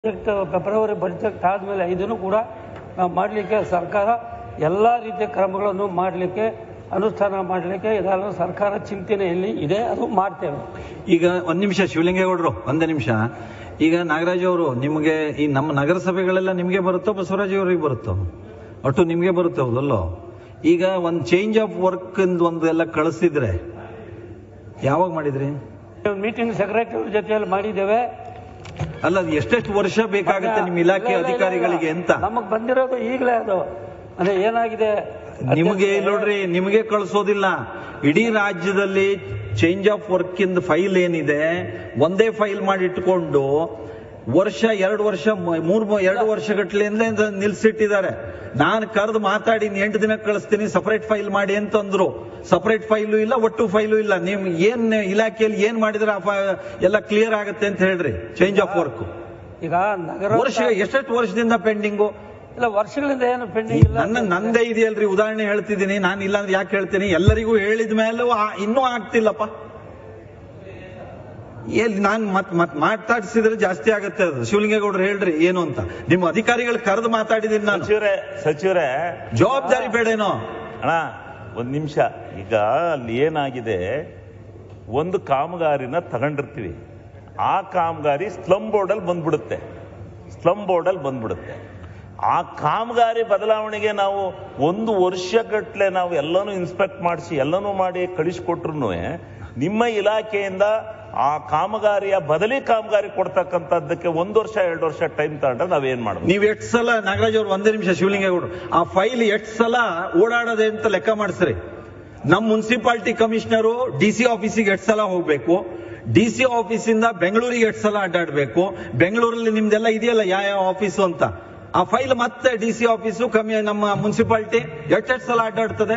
Budget February budget ಆದಮೇಲೆ ಇದನ್ನು ಕೂಡ ನಾವು ಮಾಡಲಿಕ್ಕೆ ಸರ್ಕಾರ ಎಲ್ಲ ರೀತಿಯ ಕ್ರಮಗಳನ್ನು ಮಾಡಲಿಕ್ಕೆ ಅನುಷ್ಠಾನ ಮಾಡಲಿಕ್ಕೆ ಇದೆಲ್ಲ ಸರ್ಕಾರ ಚಿಂತನೆಯಲ್ಲಿ ಇದೆ ಅದು ಮಾಡ್ತೇವೆ ಈಗ ಒಂದ್ ನಿಮಿಷ ಶಿವಲಿಂಗೇಗೌಡರು ಒಂದೇ ನಿಮಿಷ ಈಗ ನಾಗರಾಜ್ ಅವರು ನಿಮಗೆ ಈ ನಮ್ಮ ನಗರಸಭೆಗಳೆಲ್ಲ ನಿಮಗೆ ಬರುತ್ತೋ ಬಸವರಾಜ್ ಅವರಿಗೆ ಬರುತ್ತೋ ಒಟ್ಟು ನಿಮಗೆ ಬರುತ್ತೆ ಹೌದಲ್ಲೋ ಈಗ ಒಂದು ಚೇಂಜ್ ಆಫ್ ವರ್ಕ್ ಒಂದು ಎಲ್ಲ ಕಳಿಸಿದ್ರೆ ಯಾವಾಗ ಮಾಡಿದ್ರಿ ಮೀಟಿಂಗ್ ಸೆಕ್ರೆಟರಿ ಜೊತೆಯಲ್ಲಿ ಮಾಡಿದ್ದೇವೆ ಅಲ್ಲ ಅದು ಎಷ್ಟೆಷ್ಟು ವರ್ಷ ಬೇಕಾಗುತ್ತೆ ನಿಮ್ಮ ಇಲಾಖೆ ಅಧಿಕಾರಿಗಳಿಗೆ ಅಂತ ನಮಗೆ ಬಂದಿರೋದು ಈಗಲೇ ಅದು ಅಂದ್ರೆ ಏನಾಗಿದೆ ನಿಮಗೆ ನೋಡ್ರಿ ನಿಮಗೆ ಕಳಿಸೋದಿಲ್ಲ ಇಡೀ ರಾಜ್ಯದಲ್ಲಿ ಚೇಂಜ್ ಆಫ್ ವರ್ಕ್ ಇಂದ ಫೈಲ್ ಏನಿದೆ ಒಂದೇ ಫೈಲ್ ಮಾಡಿ ಇಟ್ಕೊಂಡು ವರ್ಷ ಎರಡು ವರ್ಷ ಮ- ಮೂರ್ ಮ- ಎರಡು ವರ್ಷಗಟ್ಲೆಯಿಂದ ನಿಲ್ಸಿಟ್ಟಿದ್ದಾರೆ ನಾನು ಕರೆದು ಮಾತಾಡಿ ಇನ್ನು ಎಂಟು ದಿನ ಕಳಿಸ್ತೀನಿ ಸಪರೇಟ್ ಫೈಲ್ ಮಾಡಿ ಅಂತಂದ್ರು ಸಪರೇಟ್ ಫೈಲು ಇಲ್ಲ ಒಟ್ಟು ಫೈಲು ಇಲ್ಲ ನೀವು ಏನ್ ಇಲಾಖೆಯಲ್ಲಿ ಏನ್ ಮಾಡಿದ್ರೆ ಆ ಫ- ಎಲ್ಲ ಕ್ಲಿಯರ್ ಆಗುತ್ತೆ ಅಂತ ಹೇಳ್ರಿ ಚೇಂಜ್ ಆಫ್ ವರ್ಕ್ ಈಗ ನಗರ ವರ್ಷ ಎಷ್ಟೆಷ್ಟು ವರ್ಷದಿಂದ ಪೆಂಡಿಂಗು ಇಲ್ಲ ವರ್ಷಗಳಿಂದ ಏನು ಪೆಂಡಿಂಗ್ ಇಲ್ಲ ನನ್ನ ನಂದೇ ಇದೆಯಲ್ರಿ ಉದಾಹರಣೆ ಹೇಳ್ತಿದ್ದೀನಿ ನಾನು ಇಲ್ಲ ಅಂದ್ರೆ ಯಾಕೆ ಹೇಳ್ತೀನಿ ಎಲ್ಲರಿಗೂ ಹೇಳಿದ ಮೇಲೂ ಆ- ಇನ್ನೂ ಆಗ್ತಿಲ್ಲಪ್ಪ ಎಲ್ಲಿ ನಾನು ಮತ್ ಮತ್ ಮಾತಾಡ್ಸಿದ್ರೆ ಜಾಸ್ತಿ ಆಗತ್ತೆ ಅದು ಶಿವಲಿಂಗೇಗೌಡರು ಹೇಳ್ರಿ ಏನು ಅಂತ ನಿಮ್ಮ ಅಧಿಕಾರಿಗಳು ಕರೆದು ಮಾತಾಡಿದೀನಿ ನಾನು ಸಚಿವರೇ ಸಚಿವರೇ ಜವಾಬ್ದಾರಿ ಬೇಡೇನೋ ಅಣ್ಣ ಒಂದ್ ನಿಮಿಷ ಈಗ ಅಲ್ಲಿ ಏನಾಗಿದೆ ಒಂದು ಕಾಮಗಾರಿನ ತಗೊಂಡಿರ್ತೀವಿ ಆ ಕಾಮಗಾರಿ ಸ್ಲಮ್ ಬೋರ್ಡಲ್ಲಿ ಬಂದ್ಬಿಡುತ್ತೆ ಸ್ಲಮ್ ಬೋರ್ಡಲ್ಲಿ ಬಂದ್ಬಿಡುತ್ತೆ ಆ ಕಾಮಗಾರಿ ಬದಲಾವಣೆಗೆ ನಾವು ಒಂದು ವರ್ಷಗಟ್ಲೆ ನಾವು ಎಲ್ಲನೂ ಇನ್ಸ್ಪೆಕ್ಟ್ ಮಾಡಿಸಿ ಎಲ್ಲನೂ ಮಾಡಿ ಕಳಿಸ್ಕೊಟ್ರು ನಿಮ್ಮ ಇಲಾಖೆಯಿಂದ ಆ ಕಾಮಗಾರಿಯ ಬದಲಿ ಕಾಮಗಾರಿ ಕೊಡ್ತಕ್ಕಂಥದ್ದಕ್ಕೆ ಒಂದು ವರ್ಷ ಎರಡು ವರ್ಷ ಟೈಮ್ ತಗೊಂಡ್ರೆ ನಾವೇನ್ ಮಾಡ್ಬೇಕು ನೀವ್ ಎಷ್ಟು ಸಲ ನಾಗರಾಜ್ ಅವ್ರು ಒಂದೇ ನಿಮಿಷ ಶಿವಲಿಂಗೇಗೌಡರು ಆ ಫೈಲ್ ಎಷ್ಟು ಸಲ ಓಡಾಡದೆ ಅಂತ ಲೆಕ್ಕ ಮಾಡಿಸ್ರಿ ನಮ್ ಮುನ್ಸಿಪಾಲಿಟಿ ಕಮಿಷನರು ಡಿ ಸಿ ಆಫೀಸಿಗೆ ಎಷ್ಟು ಸಲ ಹೋಗ್ಬೇಕು ಡಿ ಸಿ ಆಫೀಸಿಂದ ಬೆಂಗಳೂರಿಗೆ ಎಷ್ಟು ಸಲ ಅಡ್ಡಾಡ್ಬೇಕು ಬೆಂಗಳೂರಲ್ಲಿ ನಿಮ್ದೆಲ್ಲ ಇದೆಯಲ್ಲ ಯಾವ ಯಾವ ಆಫೀಸು ಅಂತ ಆ ಫೈಲ್ ಮತ್ತೆ ಡಿ ಸಿ ಆಫೀಸು ಕಮ್ಮಿ ನಮ್ಮ ಮುನ್ಸಿಪಾಲಿಟಿ ಎಷ್ಟೆಷ್ಟು ಸಲ ಅಡ್ಡಾಡ್ತದೆ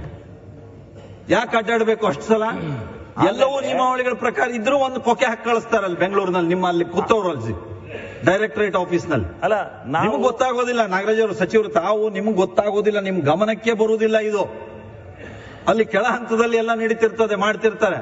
ಯಾಕೆ ಅಡ್ಡಾಡ್ಬೇಕು ಅಷ್ಟು ಸಲ ಎಲ್ಲವೂ ನಿಯಮಾವಳಿಗಳ ಪ್ರಕಾರ ಇದ್ರೂ ಒಂದು ಕೊಕೆ ಹಾಕಿ ಕಳಿಸ್ತಾರಲ್ಲ ಬೆಂಗಳೂರಿನಲ್ಲಿ ನಿಮ್ಮ ಅಲ್ಲಿ ಕೂತವ್ರಲ್ಲಿ ಡೈರೆಕ್ಟರೇಟ್ ಆಫೀಸ್ನಲ್ಲಿ ಅಲ್ಲ ನಾವು ನಿಮ್ಗೆ ಗೊತ್ತಾಗೋದಿಲ್ಲ ನಾಗರಾಜ್ ಅವರು ಸಚಿವರು ತಾವು ನಿಮ್ಗೆ ಗೊತ್ತಾಗೋದಿಲ್ಲ ನಿಮ್ ಗಮನಕ್ಕೆ ಬರುವುದಿಲ್ಲ ಇದು ಅಲ್ಲಿ ಕೆಳ ಹಂತದಲ್ಲಿ ಎಲ್ಲ ನಡೀತಿರ್ತದೆ ಮಾಡ್ತಿರ್ತಾರೆ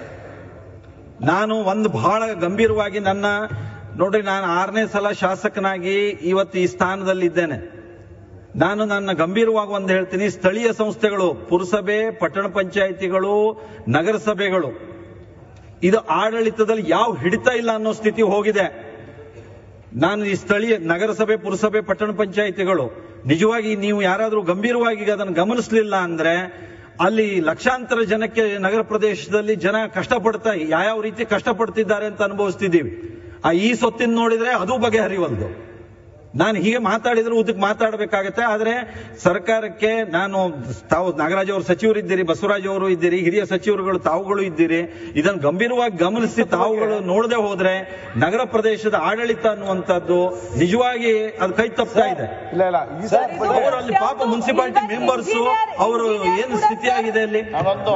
ನಾನು ಒಂದು ಬಹಳ ಗಂಭೀರವಾಗಿ ನನ್ನ ನೋಡ್ರಿ ನಾನು ಆರನೇ ಸಲ ಶಾಸಕನಾಗಿ ಇವತ್ತು ಈ ಸ್ಥಾನದಲ್ಲಿ ಇದ್ದೇನೆ ನಾನು ನನ್ನ ಗಂಭೀರವಾಗಿ ಒಂದು ಹೇಳ್ತೀನಿ ಸ್ಥಳೀಯ ಸಂಸ್ಥೆಗಳು ಪುರಸಭೆ ಪಟ್ಟಣ ಪಂಚಾಯಿತಿಗಳು ನಗರಸಭೆಗಳು ಇದು ಆಡಳಿತದಲ್ಲಿ ಯಾವ ಹಿಡಿತ ಇಲ್ಲ ಅನ್ನೋ ಸ್ಥಿತಿ ಹೋಗಿದೆ ನಾನು ಈ ಸ್ಥಳೀಯ ನಗರಸಭೆ ಪುರಸಭೆ ಪಟ್ಟಣ ಪಂಚಾಯಿತಿಗಳು ನಿಜವಾಗಿ ನೀವು ಯಾರಾದರೂ ಗಂಭೀರವಾಗಿ ಅದನ್ನು ಗಮನಿಸಲಿಲ್ಲ ಅಂದ್ರೆ ಅಲ್ಲಿ ಲಕ್ಷಾಂತರ ಜನಕ್ಕೆ ನಗರ ಪ್ರದೇಶದಲ್ಲಿ ಜನ ಕಷ್ಟಪಡ್ತಾ ಯಾವ್ಯಾವ ರೀತಿ ಕಷ್ಟಪಡ್ತಿದ್ದಾರೆ ಅಂತ ಅನುಭವಿಸ್ತಿದ್ದೀವಿ ಆ ಈ ಸೊತ್ತಿನ ನೋಡಿದ್ರೆ ಅದು ಬಗೆಹರಿವಲ್ದು ನಾನು ಹೀಗೆ ಮಾತಾಡಿದ್ರೆ ಉದ್ದಕ್ಕೆ ಮಾತಾಡಬೇಕಾಗತ್ತೆ ಆದ್ರೆ ಸರ್ಕಾರಕ್ಕೆ ನಾನು ತಾವು ನಾಗರಾಜ್ ಅವರು ಸಚಿವರಿದ್ದೀರಿ ಬಸವರಾಜ್ ಅವರು ಇದ್ದೀರಿ ಹಿರಿಯ ಸಚಿವರುಗಳು ತಾವುಗಳು ಇದ್ದೀರಿ ಇದನ್ನು ಗಂಭೀರವಾಗಿ ಗಮನಿಸಿ ತಾವುಗಳು ನೋಡದೆ ಹೋದ್ರೆ ನಗರ ಪ್ರದೇಶದ ಆಡಳಿತ ಅನ್ನುವಂಥದ್ದು ನಿಜವಾಗಿ ಅದು ಕೈ ತಪ್ತಾ ಇದೆ ಇಲ್ಲ ಇಲ್ಲ ಈ ಸರ್ ಅವರು ಅಲ್ಲಿ ಪಾಪ ಮುನ್ಸಿಪಾಲಿಟಿ ಮೆಂಬರ್ಸ್ ಅವರು ಏನು ಸ್ಥಿತಿ ಆಗಿದೆ ಅಲ್ಲಿ ನಾನೊಂದು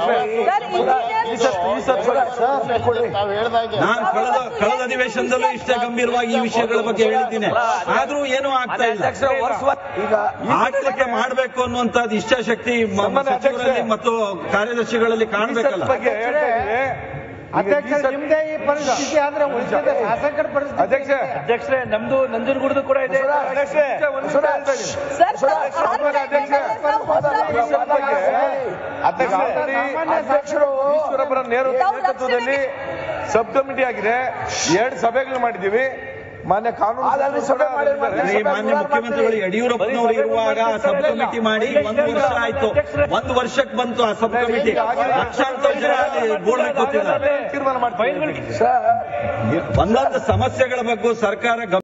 ಈ ಸರ್ ಈ ಸರ್ ತಾವು ಹೇಳ್ದಾಗೆ ನಾನು ಕಳೆದ ಕಳೆದ ಅಧಿವೇಶನದಲ್ಲೂ ಇಷ್ಟೇ ಗಂಭೀರವಾಗಿ ಈ ವಿಷಯಗಳ ಬಗ್ಗೆ ಹೇಳಿದ್ದೀನಿ ಆದ್ರೂ ಏನೂ ಆಗ್ತಾ ಇಲ್ಲ ಈಗ ಆಡಳಿತ ಮಾಡಬೇಕು ಅನ್ನುವಂಥದ್ದು ಇಚ್ಛಾಶಕ್ತಿ ಮ- ಸನ್ಮಾನ್ಯ ಸಚಿವರಲ್ಲಿ ಅಧ್ಯಕ್ಷರೇ. ಮತ್ತು ಕಾರ್ಯದರ್ಶಿಗಳಲ್ಲಿ ಕಾಣಬೇಕಲ್ಲ ಬಗ್ಗೆ ಹೇಳ್ತಾ ಇದ್ದೀವಿ. ಅಧ್ಯಕ್ಷ ಈಗ ಈ ಸರ್- ನಿಮ್ದೇ ಈ ಪರಿಸ್ಥಿತಿ ಆದ್ರೆ ಉಳಿದ ಶಾಸಕರ ಪರಿಸ್ಥಿತಿ ಅಧ್ಯಕ್ಷ ಅಧ್ಯಕ್ಷರೇ ನಮ್ದು ನಂಜನಗೂಡದು ಕೂಡ ಇದೆ ಅಧ್ಯಕ್ಷೆ ಅಧ್ಯಕ್ಷರು ಈಶ್ವರಪ್ಪರ ನೇರ ನೇತೃತ್ವದಲ್ಲಿ ಸಬ್ ಕಮಿಟಿ ಆಗಿದೆ ಎರಡು ಸಭೆಗಳು ಮಾಡಿದ್ದೀವಿ ಮಾನ್ಯ ಕಾನೂನು ಸಭೆ ಈ ಮಾನ್ಯ ಮುಖ್ಯಮಂತ್ರಿಗಳು ಯಡಿಯೂರಪ್ಪನವರು ಇರುವಾಗ ಸಬ್ ಕಮಿಟಿ ಮಾಡಿ ಒಂದು ವರ್ಷ ಆಯ್ತು ಒಂದು ವರ್ಷಕ್ಕೆ ಬಂತು ಆ ಸಬ್ ಕಮಿಟಿ ಲಕ್ಷಾಂತರ ಜನ ಅಲ್ಲಿ ಗೋಳು ಕೂತಿದ್ದಾರೆ ತೀರ್ಮಾನ ಮಾಡ್ತೀವಿ ಒಂದೊಂದು ಸಮಸ್ಯೆಗಳ ಬಗ್ಗೆ ಸರ್ಕಾರ ಗಮನ